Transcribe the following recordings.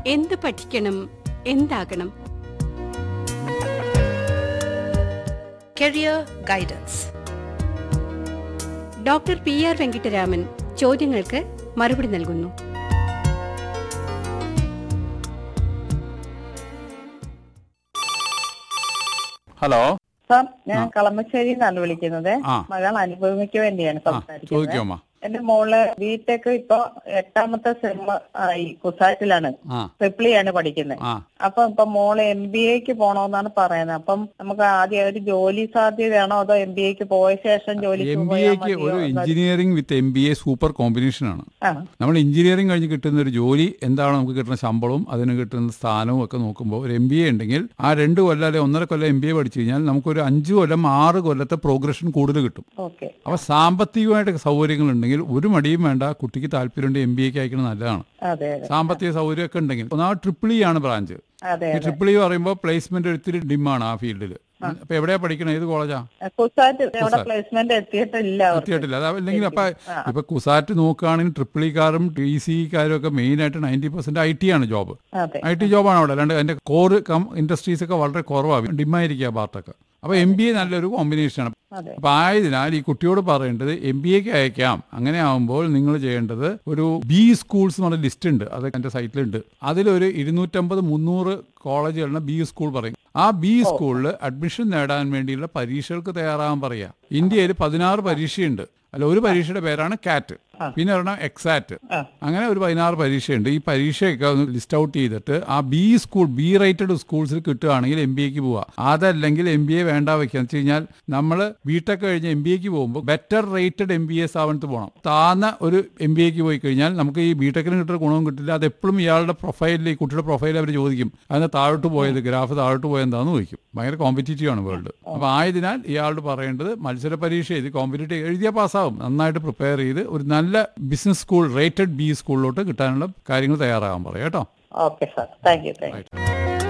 എന്ത് പഠിക്കണം എന്താകണം Career Guidance. Doctor P R Venkittaraman ചോദ്യങ്ങൾക്ക് മറുപടി നൽകുന്നു ഹലോ സാർ ഞാൻ കളമശ്ശേരി നിന്നാണ് വിളിക്കുന്നത് ആ. മകൾ അനുഭവിക്ക് വേണ്ടിയാണ് ആ സംസാരിക്കുന്നത് ചോദിക്കോ അമ്മ എന്റെ മോള് ബിടെക് ഇപ്പൊ എട്ടാമത്തെ സെം ആയി കുസാറ്റിലാണ് ആ ട്രിപ്പിളി ആണ് പഠിക്കുന്നത് ആ അപ്പൊ ഇപ്പൊ മോള് എം ബി എക്ക് പോണോന്നാണ് പറയുന്നത് അപ്പം നമുക്ക് ആദ്യം ഒരു ജോലി സാധ്യതയാണോ അതോ എം ബി എക്ക് പോയ ശേഷം ജോലിക്ക് എം ബി പോയാൽ എക്ക് മതിയോ ഒരു എന്ന് engineering with M B A super combination ആണ് ആ നമ്മൾ എഞ്ചിനീയറിംഗ് കഴിഞ്ഞ് കിട്ടുന്ന ഒരു ജോലി എന്താണ് നമുക്ക് കിട്ടുന്ന ശമ്പളവും അതിന് കിട്ടുന്ന സ്ഥാനവും ഒക്കെ നോക്കുമ്പോൾ ഒരു എം ബി എ ഉണ്ടെങ്കിൽ ആ രണ്ട് കൊല്ലം അല്ലെങ്കിൽ ഒന്നര കൊല്ലം എം ബി എ പഠിച്ചു കഴിഞ്ഞാൽ നമുക്കൊരു അഞ്ച് കൊല്ലം ആറ് കൊല്ലത്തെ പ്രോഗ്രഷൻ കൂടുതൽ കിട്ടും ഓക്കെ അപ്പോൾ സാമ്പത്തികമായിട്ട് സൗകര്യങ്ങൾ ഉണ്ടെങ്കിൽ ഒരു മടിയും വേണ്ട കുട്ടിക്ക് താല്പര്യമുണ്ട് എം ബി എക്ക് അയക്കുന്നത് നല്ലതാണ് അതെ അതെ സാമ്പത്തിക സൗകര്യമൊക്കെ ഉണ്ടെങ്കിൽ ഒന്നാമത് ട്രിപ്പിൾ ഇ ആണ് ബ്രാഞ്ച് അതെ ഈ ട്രിപ്പിൾ ഇ പറയുമ്പോൾ പ്ലേസ്മെന്റ് ഒത്തിരി ഡിമാണ് ആ ഫീൽഡിൽ അപ്പൊ എവിടെയാ പഠിക്കണത് ഏത് കോളേജാ കുസാറ്റ് എവിടെ പ്ലേസ്മെന്റ് എത്തിയിട്ടില്ല അവർക്ക് എത്തിയിട്ടില്ല അത് അല്ലെങ്കിൽ അപ്പൊ ഇപ്പൊ കുസാറ്റ് നോക്കുകയാണെങ്കിൽ ട്രിപ്പിൾ ഇക്കാരും ടി സി കാരും ഒക്കെ മെയിൻ ആയിട്ട് നയൻറ്റി പെർസെന്റ് ഐ ടി ആണ് ജോബ് അതെ ഐ ടി ജോബാണ് അവിടെ അല്ലാണ്ട് അതിന്റെ കോർ കം ഇൻഡസ്ട്രീസ് ഒക്കെ വളരെ കുറവാണ് ഡിമായിരിക്കുക ആ ഭാഗത്തൊക്കെ അപ്പൊ എം ബി എ നല്ലൊരു കോമ്പിനേഷനാണ് അതെ അപ്പൊ ആയതിനാൽ ഈ കുട്ടിയോട് പറയേണ്ടത് എം ബി എക്ക് അയക്കാം അങ്ങനെ ആവുമ്പോൾ നിങ്ങൾ ചെയ്യേണ്ടത് ഒരു ബി സ്കൂൾസ് എന്ന് പറഞ്ഞ ലിസ്റ്റ് ഉണ്ട് അത് എന്റെ സൈറ്റിലുണ്ട് അതിലൊരു ഇരുന്നൂറ്റമ്പത് മുന്നൂറ് കോളേജുകളിന് ബി സ്കൂൾ പറയും ആ ബി സ്കൂളിൽ അഡ്മിഷൻ നേടാൻ വേണ്ടിയുള്ള പരീക്ഷകൾക്ക് തയ്യാറാകാൻ പറയാ ഇന്ത്യയിൽ പതിനാറ് പരീക്ഷയുണ്ട് അല്ല ഒരു പരീക്ഷയുടെ പേരാണ് കാറ്റ് പിന്നെ ഒരെണ്ണം എക്സാറ്റ് ആ. അങ്ങനെ ഒരു പതിനാറ് പരീക്ഷയുണ്ട് ഈ പരീക്ഷയൊക്കെ ഒന്ന് ലിസ്റ്റ് ഔട്ട് ചെയ്തിട്ട് ആ ബി സ്കൂൾ ബി റേറ്റഡ് സ്കൂൾസിൽ കിട്ടുകയാണെങ്കിൽ എം ബി എക്ക് പോവാം അതല്ലെങ്കിൽ എം ബി എ വേണ്ട വെക്കുക എന്ന് വെച്ച് കഴിഞ്ഞാൽ നമ്മൾ ബിടെക് കഴിഞ്ഞ് എം ബി എക്ക് പോകുമ്പോൾ better rated M B A സ്ഥാപനത്തിൽ പോകണം താന്ന ഒരു എം ബി എക്ക് പോയി കഴിഞ്ഞാൽ നമുക്ക് ഈ ബിടെക്കിന് കിട്ടുന്ന ഗുണവും കിട്ടില്ല അത് എപ്പോഴും ഇയാളുടെ പ്രൊഫൈലിൽ ഈ കുട്ടിയുടെ പ്രൊഫൈൽ അവർ ചോദിക്കും അതിന് താഴോട്ട് പോയത് ഗ്രാഫ് താഴോട്ട് പോയത് എന്താണെന്ന് ചോദിക്കും ഭയങ്കര കോമ്പറ്റീറ്റീവ് ആണ് വേൾഡ് അപ്പോൾ ആയതിനാൽ ഇയാളോട് പറയേണ്ടത് മത്സര പരീക്ഷ എഴുതി കോമ്പറ്റേറ്റീവ് എഴുതിയാൽ പാസ്സാവും നന്നായിട്ട് പ്രിപ്പയർ ചെയ്ത് ഒരു നല്ല ബിസിനസ് സ്കൂൾ റേറ്റഡ് ബി സ്കൂളിലോട്ട് കിട്ടാനുള്ള കാര്യങ്ങൾ തയ്യാറാകാൻ പറയാം കേട്ടോ okay sir thank you thank you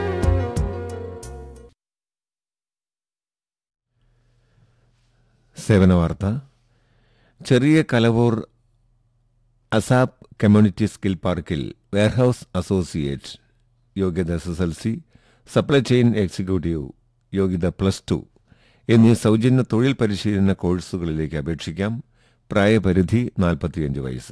സേവന വാർത്ത ചെറിയ കലവൂർ അസാപ് കമ്മ്യൂണിറ്റി സ്കിൽ പാർക്കിൽ വെയർഹൌസ് അസോസിയേറ്റ് യോഗ്യത S S L C supply chain executive യോഗ്യത പ്ലസ് ടു എന്നീ സൗജന്യ തൊഴിൽ പരിശീലന കോഴ്സുകളിലേക്ക് അപേക്ഷിക്കാം പ്രായപരിധി നാൽപ്പത്തിയഞ്ച് വയസ്സ്